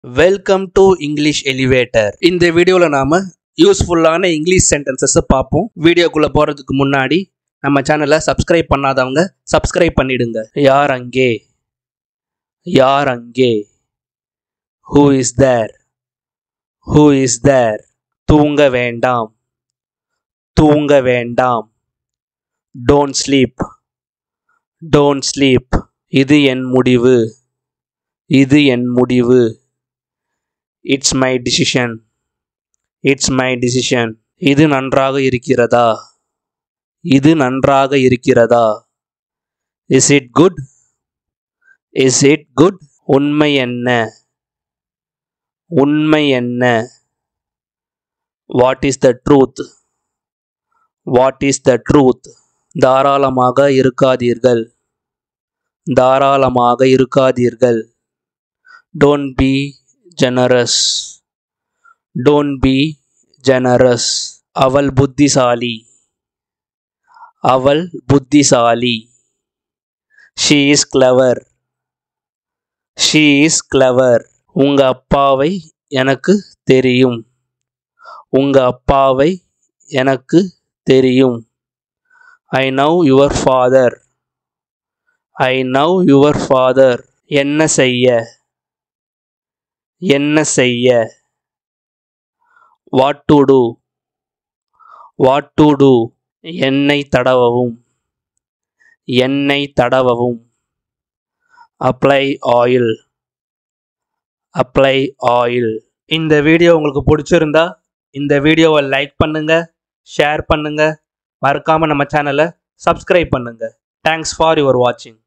welcome to English elevator இந்த வீடியோவில் நாம் யூஸ்ஃபுல்லான இங்கிலீஷ் சென்டென்சஸை பார்ப்போம் வீடியோக்குள்ளே போகிறதுக்கு முன்னாடி நம்ம சேனலை சப்ஸ்கிரைப் பண்ணாதவங்க சப்ஸ்கிரைப் பண்ணிடுங்க யார் அங்கே யார் அங்கே who is there who is there தூங்க வேண்டாம் தூங்க வேண்டாம் டோன்ட் ஸ்லீப் டோன்ட் ஸ்லீப் இது என் முடிவு இது என் முடிவு it's my decision it's my decision இது நன்றாக இருக்கிறதா இது நன்றாக இருக்கிறதா is it good is it good உண்மை என்ன உண்மை என்ன what is the truth what is the truth தாராளமாக இருக்காதீர்கள் தாராளமாக இருக்காதீர்கள் don't be generous don't be generous அவள் புத்திசாலி அவள் புத்திசாலி she is clever she is clever உங்க அப்பாவை எனக்கு தெரியும் உங்க அப்பாவை எனக்கு தெரியும் I know your father I know your father என்ன செய்ய என்ன செய்ய what to do what to do எண்ணெய் தடவவும் எண்ணெய் தடவவும் அப்ளை ஆயில் அப்ளை ஆயில் இந்த வீடியோ உங்களுக்கு பிடிச்சிருந்தா இந்த வீடியோவை லைக் பண்ணுங்க ஷேர் பண்ணுங்க மறக்காம நம்ம சேனலை சப்ஸ்கிரைப் பண்ணுங்க தேங்க்ஸ் ஃபார் யுவர் வாட்சிங்